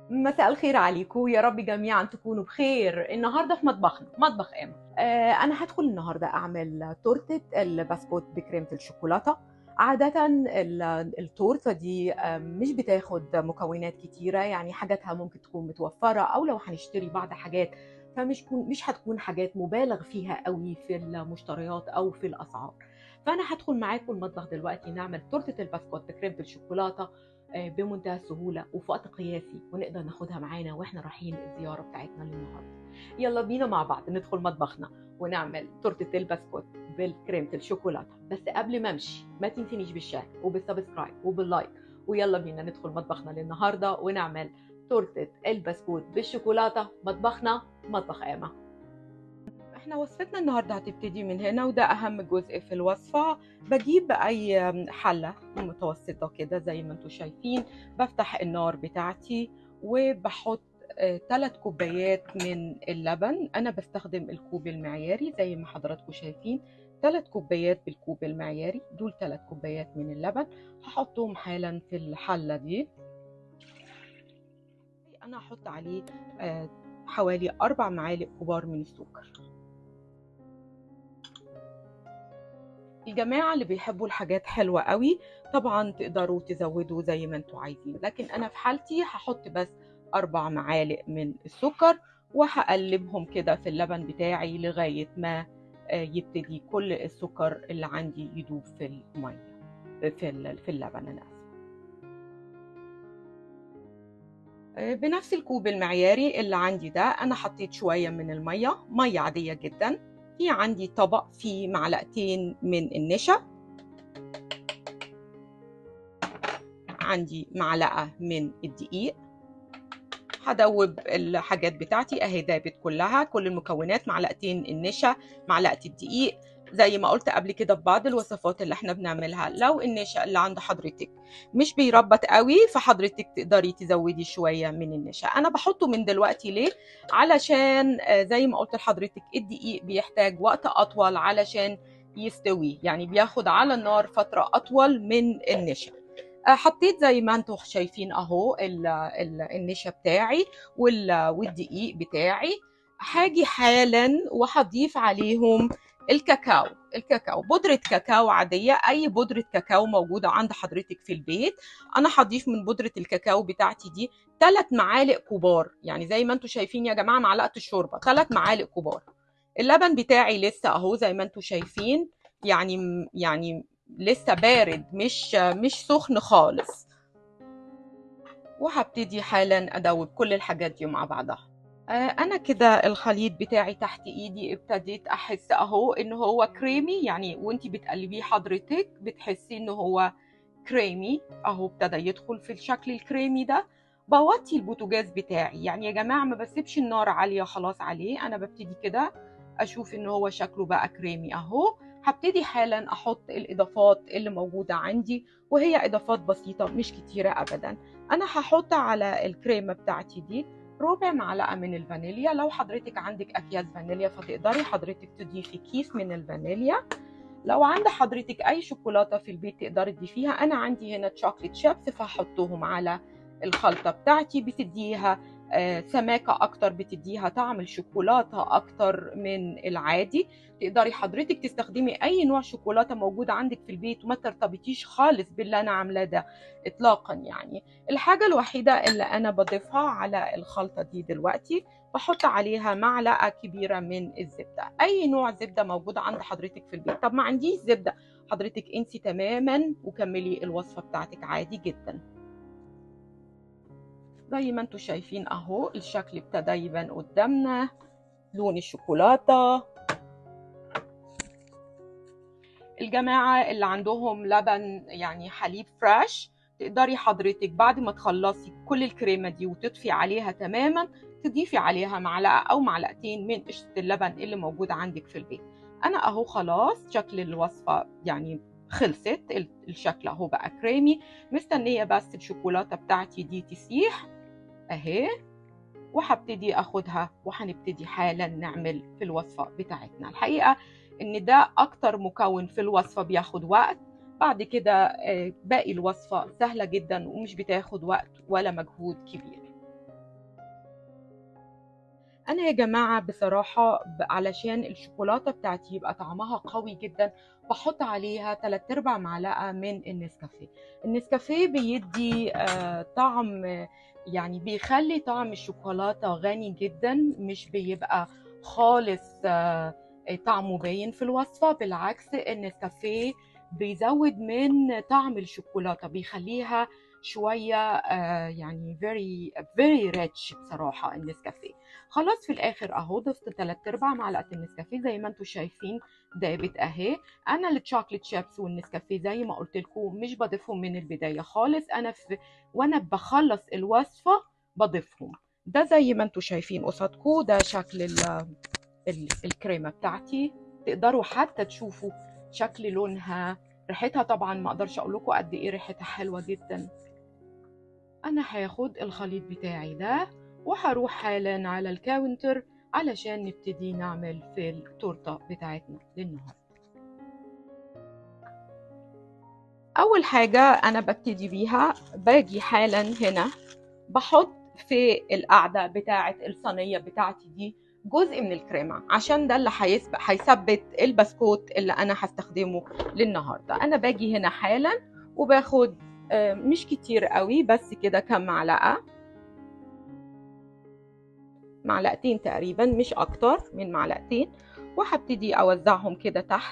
مساء الخير عليكم يا رب جميعا تكونوا بخير النهارده في مطبخنا مطبخ اما آه انا هدخل النهارده اعمل تورته البسكوت بكريمه الشوكولاته عادة ال- التورته دي آه، مش بتاخد مكونات كتيرة يعني حاجاتها ممكن تكون متوفرة أو لو هنشتري بعض حاجات فمش كون مش هتكون حاجات مبالغ فيها قوي في المشتريات أو في الأسعار فأنا هدخل معاكم المطبخ دلوقتي نعمل تورتة البسكوت بكريمة الشوكولاتة آه، بمنتهى السهولة وفي وقت قياسي ونقدر ناخدها معانا واحنا رايحين الزيارة بتاعتنا للنهاردة يلا بينا مع بعض ندخل مطبخنا ونعمل تورتة البسكوت بالكريمة الشوكولاتة بس قبل ما امشي ما تنسينيش بالشير وبالسبسكرايب وباللايك ويلا بينا ندخل مطبخنا للنهاردة ونعمل تورتة البسكوت بالشوكولاتة مطبخنا مطبخ آمة احنا وصفتنا النهارده هتبتدي من هنا وده اهم جزء في الوصفه بجيب اي حله متوسطه كده زي ما انتم شايفين بفتح النار بتاعتي وبحط ثلاث كوبايات من اللبن انا بستخدم الكوب المعياري زي ما حضراتكم شايفين ثلاث كوبايات بالكوب المعياري دول ثلاث كوبايات من اللبن هحطهم حالا في الحله دي انا هحط عليه آه، حوالي اربع معالق كبار من السكر الجماعة اللي بيحبوا الحاجات حلوة قوي طبعا تقدروا تزودوا زي ما انتوا عايزين لكن انا في حالتي هحط بس اربع معالق من السكر وهقلبهم كده في اللبن بتاعي لغاية ما آه، يبتدي كل السكر اللي عندي يدوب في المية في ال- في اللبن انا اسفة آه، بنفس الكوب المعياري اللي عندي ده انا حطيت شوية من المية مية عادية جدا في عندي طبق فيه معلقتين من النشا عندي معلقة من الدقيق هدوب الحاجات بتاعتي اهي دابت كلها كل المكونات معلقتين النشا معلقة الدقيق زي ما قلت قبل كده في بعض الوصفات اللي احنا بنعملها لو النشا اللي عند حضرتك مش بيربط قوي فحضرتك تقدري تزودي شوية من النشا انا بحطه من دلوقتي ليه علشان آه، زي ما قلت لحضرتك الدقيق بيحتاج وقت اطول علشان يستوي يعني بياخد على النار فترة اطول من النشا آه، حطيت زي ما انتم شايفين اهو ال- ال- النشا بتاعي وال- والدقيق بتاعي هاجي حالا وهضيف عليهم الكاكاو الكاكاو بودرة كاكاو عادية أي بودرة كاكاو موجودة عند حضرتك في البيت أنا هضيف من بودرة الكاكاو بتاعتي دي ثلاث معالق كبار يعني زي ما انتم شايفين يا جماعة معلقة الشوربة ثلاث معالق كبار اللبن بتاعي لسه أهو زي ما انتم شايفين يعني يعني لسه بارد مش مش سخن خالص وهبتدي حالا ادوب كل الحاجات دي مع بعضها آه، انا كده الخليط بتاعي تحت ايدي ابتديت احس اهو ان هو كريمي يعني وانتي بتقلبيه حضرتك بتحسي ان هو كريمي اهو ابتدى يدخل في الشكل الكريمي ده بوطي البوتاجاز بتاعي يعني يا جماعه ما بسيبش النار عاليه خلاص عليه انا ببتدي كده اشوف ان هو شكله بقى كريمي اهو هبتدي حالا احط الاضافات اللي موجوده عندي وهي اضافات بسيطه مش كتيره ابدا انا هحط على الكريمه بتاعتي دي ربع معلقه من الفانيليا لو حضرتك عندك اكياس فانيليا فتقدري حضرتك تضيفي كيس من الفانيليا لو عند حضرتك اي شوكولاته في البيت تقدري تضيفيها انا عندي هنا تشوكلت شيبس فهحطهم على الخلطه بتاعتي بتديها آه، سماكه اكتر بتديها طعم الشوكولاته اكتر من العادي تقدري حضرتك تستخدمي اي نوع شوكولاته موجود عندك في البيت وما ترتبطيش خالص باللي انا عاملاه ده اطلاقا يعني الحاجه الوحيده اللي انا بضيفها على الخلطه دي دلوقتي بحط عليها معلقه كبيره من الزبده اي نوع زبده موجود عند حضرتك في البيت طب ما عنديش زبده حضرتك انسي تماما وكملي الوصفه بتاعتك عادي جدا زي ما انتم شايفين اهو الشكل ابتدى يبان قدامنا لون الشوكولاته الجماعه اللي عندهم لبن يعني حليب فريش تقدري حضرتك بعد ما تخلصي كل الكريمه دي وتطفي عليها تماما تضيفي عليها معلقه او معلقتين من قشطه اللبن اللي موجوده عندك في البيت انا اهو خلاص شكل الوصفه يعني خلصت ال- الشكل اهو بقى كريمي مستنيه بس الشوكولاته بتاعتي دي تسيح اهي وهبتدي اخدها وهنبتدي حالا نعمل في الوصفه بتاعتنا الحقيقه ان ده اكتر مكون في الوصفه بياخد وقت بعد كده آه، باقي الوصفه سهله جدا ومش بتاخد وقت ولا مجهود كبير انا يا جماعه بصراحه ب- علشان الشوكولاته بتاعتي يبقى طعمها قوي جدا بحط عليها 3 ارباع معلقه من النسكافيه النسكافيه بيدي آه، طعم آه، يعني بيخلي طعم الشوكولاته غني جدا مش بيبقى خالص آه، طعمه باين في الوصفه بالعكس النسكافيه بيزود من طعم الشوكولاته بيخليها شويه آه، يعني very very rich بصراحه النسكافيه خلاص في الاخر اهو ضفت 3 ارباع معلقه النسكافيه زي ما انتم شايفين دابت اهي انا التشوكلت شيبس والنسكافيه زي ما قلت لكم مش بضيفهم من البدايه خالص انا في وانا بخلص الوصفه بضيفهم ده زي ما انتم شايفين قصادكم ده شكل ال ال الكريمه بتاعتي تقدروا حتى تشوفوا شكل لونها ريحتها طبعا ما اقدرش اقول لكم قد ايه ريحتها حلوه جدا انا هاخد الخليط بتاعي ده وهروح حالا على الكاونتر علشان نبتدي نعمل في التورته بتاعتنا للنهارده اول حاجه انا ببتدي بيها باجي حالا هنا بحط في القاعده بتاعه الصينيه بتاعتي دي جزء من الكريمه عشان ده اللي هيثبت هيثبت البسكوت اللي انا هستخدمه للنهارده انا باجي هنا حالا وباخد آه، مش كتير قوي بس كده كام معلقه معلقتين تقريبا مش اكتر من معلقتين وهبتدي اوزعهم كده تحت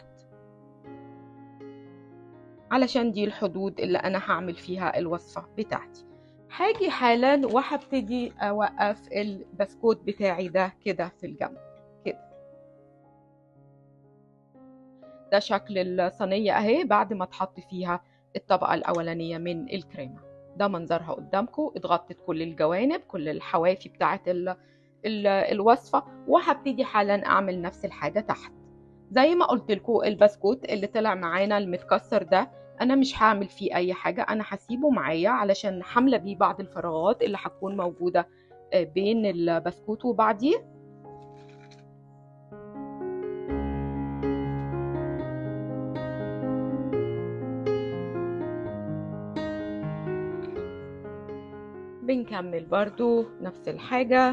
علشان دي الحدود اللي انا هعمل فيها الوصفه بتاعتي هاجي حالا وهبتدي اوقف البسكوت بتاعي ده كده في الجنب كده ده شكل الصينيه اهي بعد ما اتحط فيها الطبقه الاولانيه من الكريمه ده منظرها قدامكم اتغطت كل الجوانب كل الحوافي بتاعت ال ال الوصفه وهبتدي حالا اعمل نفس الحاجه تحت زي ما قلت لكم البسكوت اللي طلع معانا المتكسر ده انا مش هعمل فيه اي حاجه انا هسيبه معايا علشان حامله بيه بعض الفراغات اللي هتكون موجوده آه، بين البسكوت وبعضيه بنكمل برضو نفس الحاجة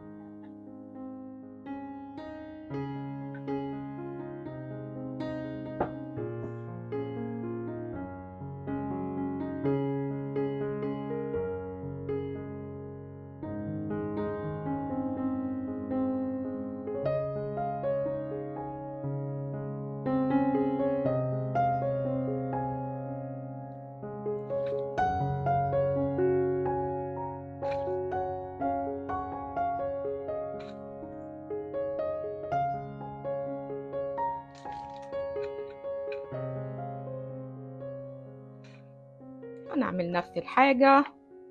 هنعمل نفس الحاجة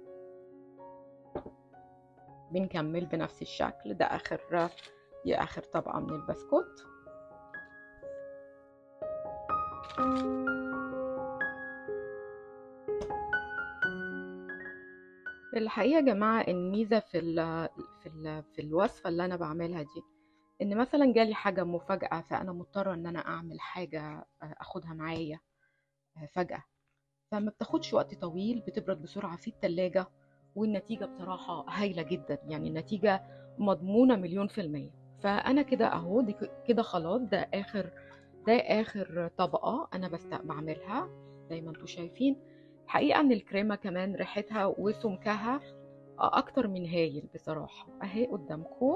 بنكمل بنفس الشكل ده آخر دي آخر طبقة من البسكوت الحقيقة يا جماعة الميزة في ال في ال في الوصفة اللي أنا بعملها دي إن مثلا جالي حاجة مفاجأة فأنا مضطرة إن أنا أعمل حاجة أخدها معايا فجأة فما بتاخدش وقت طويل بتبرد بسرعة في التلاجة والنتيجة بصراحة هايلة جدا يعني النتيجة مضمونة مليون في المية فأنا كده أهو دي كده خلاص ده آخر ده آخر طبقة أنا بست بعملها زي ما انتوا شايفين الحقيقة إن الكريمة كمان ريحتها وسمكها أكتر من هايل بصراحة أهي قدامكم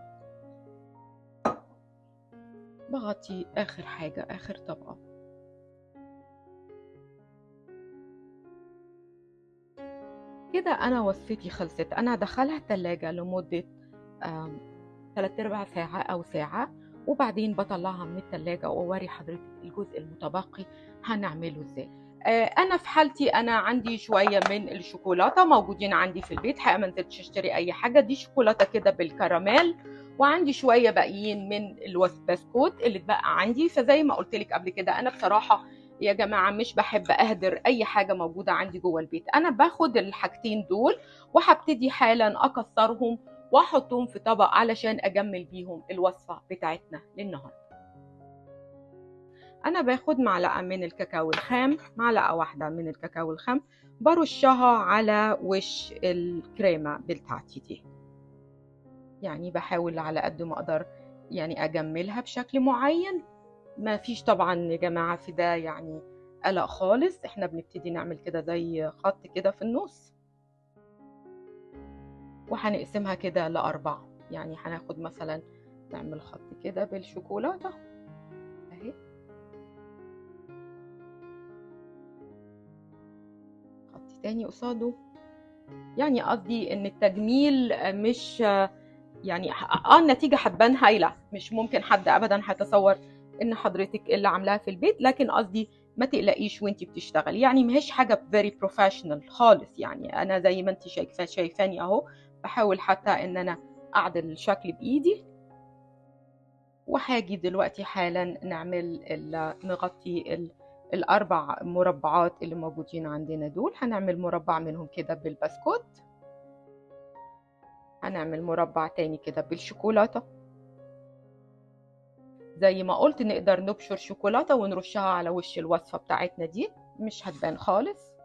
بغطي آخر حاجة آخر طبقة كده انا وصفتي خلصت انا هدخلها التلاجة لمدة ثلاث ارباع ساعة او ساعة وبعدين بطلعها من التلاجة واوري حضرتك الجزء المتبقي هنعمله ازاي آه انا في حالتي انا عندي شوية من الشوكولاتة موجودين عندي في البيت حقيقة ما نزلتش اشتري اي حاجة دي شوكولاتة كده بالكراميل وعندي شوية باقيين من البسكوت اللي اتبقى عندي فزي ما قلت لك قبل كده انا بصراحة يا جماعة مش بحب أهدر أي حاجة موجودة عندي جوه البيت أنا باخد الحاجتين دول وهبتدي حالا أكسرهم وأحطهم في طبق علشان أجمل بيهم الوصفة بتاعتنا للنهاردة أنا باخد معلقة من الكاكاو الخام معلقة واحدة من الكاكاو الخام برشها على وش الكريمة بتاعتي دي يعني بحاول على قد ما اقدر يعني اجملها بشكل معين ما فيش طبعا يا جماعة في ده يعني قلق خالص احنا بنبتدي نعمل كده زي خط كده في النص وهنقسمها كده لأربع يعني هناخد مثلا نعمل خط كده بالشوكولاتة اهي خط تاني قصاده يعني قصدي ان التجميل مش يعني اه النتيجة هتبان هايلة مش ممكن حد ابدا هيتصور ان حضرتك اللي عاملاها في البيت لكن قصدي ما تقلقيش وانت بتشتغلي يعني ماهيش حاجة فيري بروفيشنال خالص يعني انا زي ما انت شايفة شايفاني اهو بحاول حتى ان انا اعدل الشكل بايدي وهاجي دلوقتي حالا نعمل نغطي ال الاربع مربعات اللي موجودين عندنا دول هنعمل مربع منهم كده بالبسكوت هنعمل مربع تاني كده بالشوكولاتة زي ما قلت نقدر نبشر شوكولاتة ونرشها على وش الوصفة بتاعتنا دي مش هتبان خالص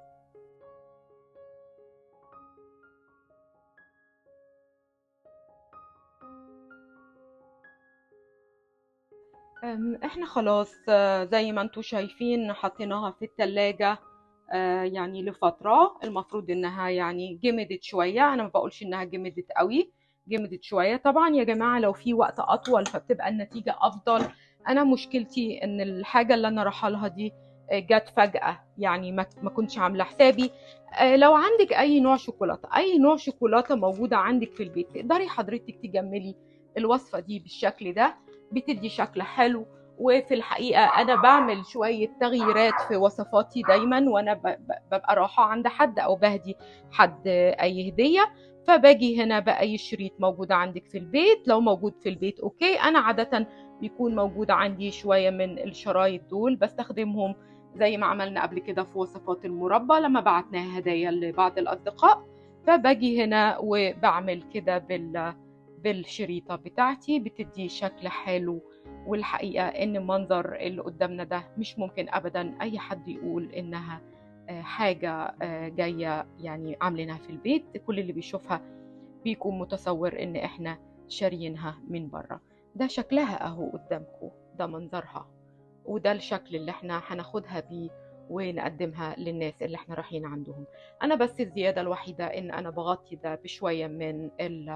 احنا خلاص زي ما انتوا شايفين حطيناها في التلاجة يعني لفترة المفروض انها يعني جمدت شوية انا ما بقولش انها جمدت قوي جمدت شوية طبعا يا جماعة لو في وقت اطول فبتبقى النتيجة افضل انا مشكلتي ان الحاجة اللي انا رايحة لها دي جت فجأة يعني ما ما كنتش عاملة حسابي لو عندك اي نوع شوكولاتة اي نوع شوكولاتة موجودة عندك في البيت تقدري حضرتك تجملي الوصفة دي بالشكل ده بتدي شكل حلو وفي الحقيقة أنا بعمل شوية تغييرات في وصفاتي دايما وأنا ببقى رايحة عند حد أو بهدي حد أي هدية فباجي هنا بأي شريط موجود عندك في البيت لو موجود في البيت أوكي أنا عادة بيكون موجود عندي شوية من الشرايط دول بستخدمهم زي ما عملنا قبل كده في وصفات المربى لما بعتناها هدايا لبعض الأصدقاء فباجي هنا وبعمل كده بال بالشريطة بتاعتي بتدي شكل حلو والحقيقة إن المنظر اللي قدامنا ده مش ممكن أبدا أي حد يقول إنها حاجة جاية يعني عاملينها في البيت كل اللي بيشوفها بيكون متصور إن إحنا شاريينها من بره ده شكلها أهو قدامكم ده منظرها وده الشكل اللي إحنا هناخدها بيه ونقدمها للناس اللي احنا رايحين عندهم انا بس الزياده الوحيده ان انا بغطي ده بشويه من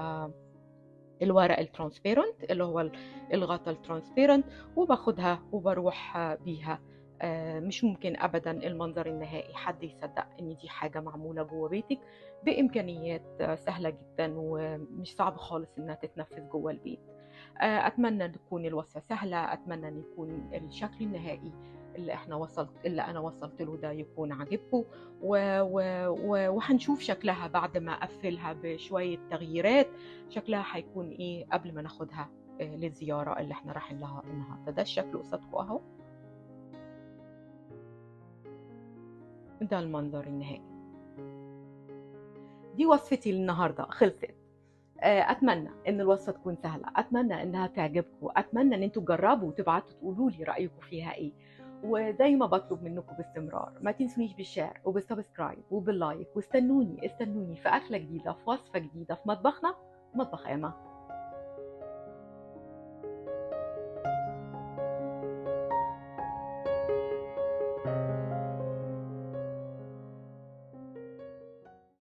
الورق الترانسبيرنت اللي هو الغطا الترانسبيرنت وباخدها وبروح بيها مش ممكن ابدا المنظر النهائي حد يصدق ان دي حاجه معموله جوه بيتك بامكانيات سهله جدا ومش صعب خالص انها تتنفذ جوه البيت اتمنى تكون الوصفه سهله اتمنى ان يكون الشكل النهائي اللي احنا وصلت اللي انا وصلت له ده يكون عاجبكم و... و... و... وهنشوف شكلها بعد ما اقفلها بشويه تغييرات شكلها هيكون ايه قبل ما ناخدها للزياره اللي احنا رايحين لها النهارده ده الشكل قصادكم اهو ده المنظر النهائي دي وصفتي للنهارده خلصت اتمنى ان الوصفه تكون سهله اتمنى انها تعجبكم اتمنى ان انتوا تجربوا وتبعتوا تقولوا لي رايكم فيها ايه وزي ما بطلب منكم باستمرار ما تنسونيش بالشير وبالسبسكرايب وباللايك واستنوني استنوني في اكله جديده في وصفه جديده في مطبخنا مطبخ اما